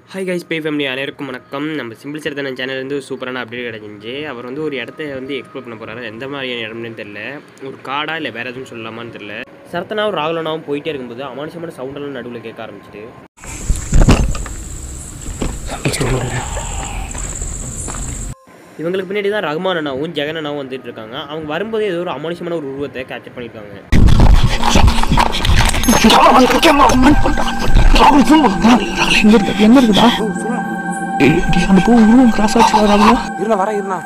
hi guys பே family அனைவருக்கும் வணக்கம் நம்ம சிம்பிள் சரிதன சேனல்லேருந்து சூப்பரான அப்டேட் கிடச்சிச்சு அவர் வந்து ஒரு இடத்த வந்து எக்ஸ்ப்ளோர் பண்ண போகிறாரு எந்த மாதிரியான இடம்னு தெரில ஒரு காடா இல்லை வேறு எதுவும் சொல்லலாமான்னு தெரில சரத்தனாவும் ராகுலனாவும் போயிட்டே இருக்கும்போது அமானுஷமான சவுண்டெல்லாம் நடுவில் கேட்க ஆரம்பிச்சிட்டு இவங்களுக்கு பின்னாடி தான் ரகுமான் அண்ணாவும் ஜெகன் அண்ணாவும் வந்துட்டு இருக்காங்க அவங்க வரும்போது ஏதோ ஒரு அமானுஷமான ஒரு உருவத்தை கேப்சர் பண்ணியிருக்காங்க எங்க இருக்கு எங்க இருக்குடா ஏய், டேய், அந்த பூ உருவம் கிராஸ் ஆச்சு வராங்களா இருண்ணா வரேன் இருண்ணா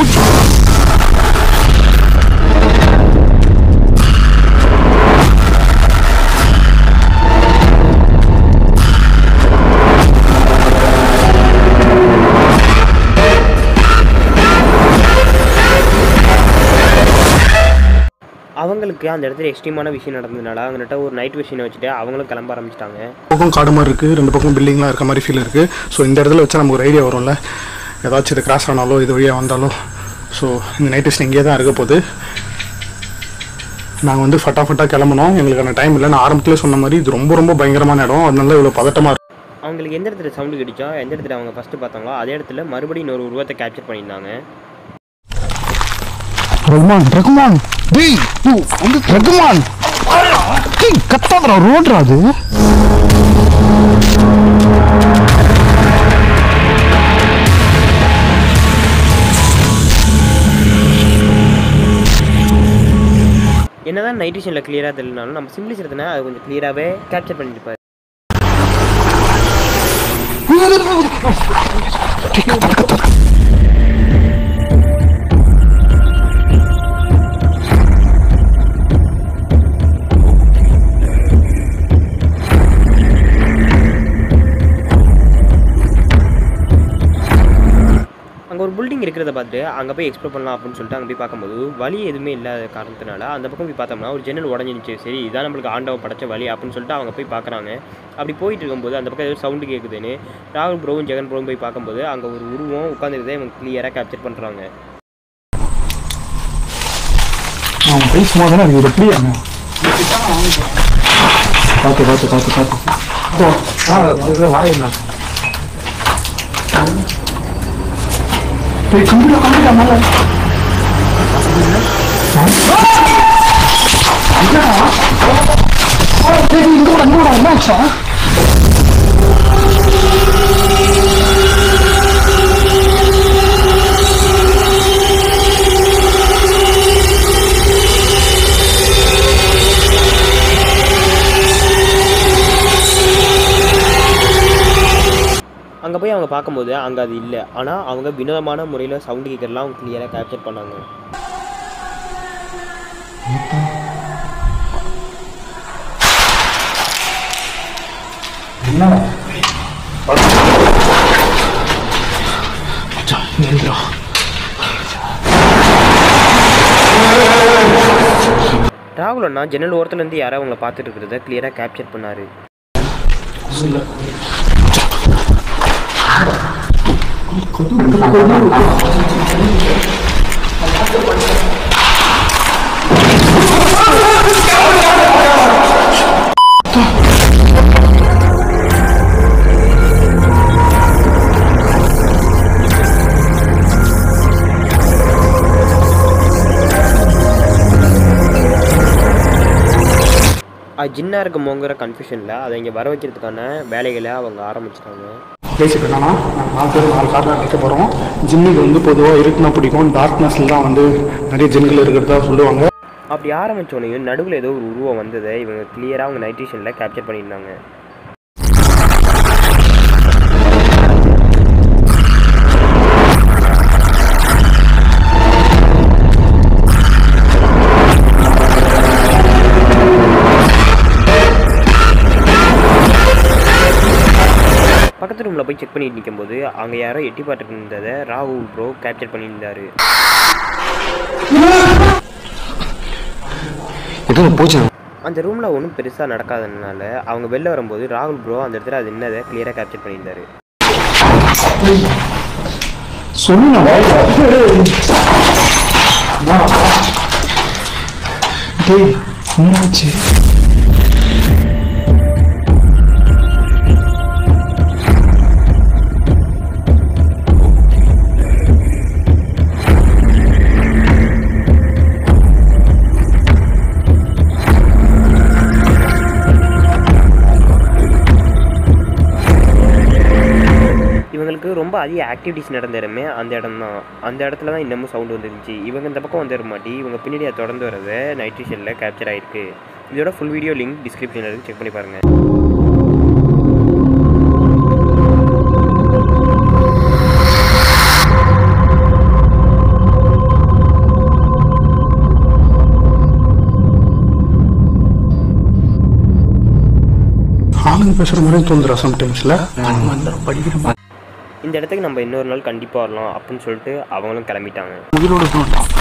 அவங்களுக்கு அந்த இடத்துல எக்ஸ்ட்ரீமான விஷயம் நடந்ததுனால அவங்கள்ட்ட ஒரு நைட் விஷயம் வச்சுட்டு அவங்களும் கிளம்ப ஆரம்பிச்சிட்டாங்க பக்கம் காடு மாதிரி இருக்குது ரெண்டு பக்கம் பில்டிங்லாம் இருக்க மாதிரி ஃபீல் இருக்குது ஸோ இந்த இடத்துல வச்சா நமக்கு ஒரு ஐடியா வரும்ல ஏதாச்சும் இது கிராஸ் ஆனாலோ இது வழியாக வந்தாலோ ஸோ இந்த நைட் விஷயம் இங்கே தான் இருக்க போகுது நாங்கள் வந்து ஃபட்டாஃபட்டா கிளம்பணும் எங்களுக்கான டைம் இல்லை நான் ஆரம்பத்திலே சொன்ன மாதிரி இது ரொம்ப ரொம்ப பயங்கரமான இடம் அதனால இவ்வளோ பதட்டமாக இருக்கு அவங்களுக்கு எந்த இடத்துல சவுண்டு கிடைச்சோ எந்த இடத்துல அவங்க ஃபஸ்ட்டு பார்த்தாங்களோ அதே இடத்துல மறுபடியும் இன்னொரு உருவத்தை கேப்சர் பண்ணியிருந்தாங்க ரகுமான் ரகுமான் டேய் வந்து ரகுமான் டேய் கத்தாதடா ரோட்ரா அது என்னதான் நைட் விஷனில் கிளியராக தெரியலனாலும் நம்ம சிம்பிளி சிறுத்தனை அது கொஞ்சம் கிளியராகவே கேப்சர் பண்ணியிருப்பாரு அங்கே ஒரு பில்டிங் இருக்கிறத பார்த்துட்டு அங்கே போய் எக்ஸ்ப்ளோர் பண்ணலாம் அப்படின்னு சொல்லிட்டு அங்கே போய் பார்க்கும்போது வழி எதுவுமே இல்லாத காரணத்தினால அந்த பக்கம் போய் பார்த்தோம்னா ஒரு ஜன்னல் உடஞ்சிருச்சு சரி இதான் நம்மளுக்கு ஆண்டவ படைச்ச வழி அப்படின்னு சொல்லிட்டு அவங்க போய் பார்க்குறாங்க அப்படி போயிட்டு இருக்கும்போது அந்த பக்கம் ஏதோ சவுண்டு கேட்குதுன்னு ராகுல் ப்ரோவும் ஜெகன் ப்ரோவும் போய் பார்க்கும்போது அங்கே ஒரு உருவம் உட்காந்துருந்ததை இவங்க கிளியராக கேப்சர் பண்ணுறாங்க அவன் போய் சும்மா தானே இருக்கு எப்படி அவன் பார்த்து பார்த்து பார்த்து பார்த்து வரேன் டேய் கம்பிடா கம்பிடா மேல டேய் இங்க கூட இங்க கூட என்ன ஆச்சா அங்கே போய் அவங்க பார்க்கும்போது அங்கே அது இல்லை ஆனால் அவங்க வினோதமான முறையில் சவுண்டு கேட்கறலாம் அவங்க கிளியராக கேப்சர் பண்ணாங்க மச்சான் இங்க இருந்துடா ராகுல் அண்ணா ஜன்னல் ஓரத்துலேருந்து யாரோ அவங்கள பார்த்துட்டு இருக்கிறத கிளியராக கேப்சர் பண்ணார் அது ஜின்னாக இருக்குமோங்கிற கன்ஃபியூஷனில் அதை இங்கே வர வைக்கிறதுக்கான வேலைகளை அவங்க ஆரம்பிச்சிட்டாங்க பேசிட்டு என்னன்னா நாங்கள் நாலு பேர் நாலு காரில் நிற்க போகிறோம் ஜிம்மிக்கு வந்து பொதுவாக இருக்குன்னா பிடிக்கும் டார்க்னஸில் தான் வந்து நிறைய ஜின்கள் இருக்கிறதா சொல்லுவாங்க அப்படி ஆரம்பித்தோடனையும் நடுவில் ஏதோ ஒரு உருவம் வந்ததை இவங்க கிளியராக அவங்க நைட் விஷனில் கேப்சர் பண்ணியிருந்தாங்க பக்கத்து ரூமில் போய் செக் பண்ணிட்டு நிற்கும்போது அங்கே யாரோ எட்டி பார்த்துட்டு இருந்ததை ராகுல் ப்ரோ கேப்சர் பண்ணியிருந்தாரு எதுவும் போச்சு அந்த ரூமில் ஒன்றும் பெருசாக நடக்காததுனால அவங்க வெளில வரும்போது ராகுல் ப்ரோ அந்த இடத்துல அது என்னதை கிளியராக கேப்சர் பண்ணியிருந்தாரு சொல்லுங்க டேய் என்னாச்சு ரொம்ப அதிக ஆக்டிவிட்டிஸ் நடந்த இடமே அந்த இடம் தான் அந்த இடத்துல தான் இன்னமும் சவுண்ட் வந்துருந்துச்சு இவங்க இந்த பக்கம் வந்துட மாட்டி இவங்க பின்னாடி அதை தொடர்ந்து வரதை நைட் விஷனில் கேப்சர் ஆயிருக்கு இதோட ஃபுல் வீடியோ லிங்க் டிஸ்கிரிப்ஷனில் இருக்கு செக் பண்ணி பாருங்கள் ஆளுங்க பேசுகிற மாதிரியும் தோந்துடா சம்டைம்ஸில் படிக்கிற இந்த இடத்துக்கு நம்ம இன்னொரு நாள் கண்டிப்பாக வரலாம் அப்படின்னு சொல்லிட்டு அவங்களும் கிளம்பிட்டாங்க உயிரோட தான்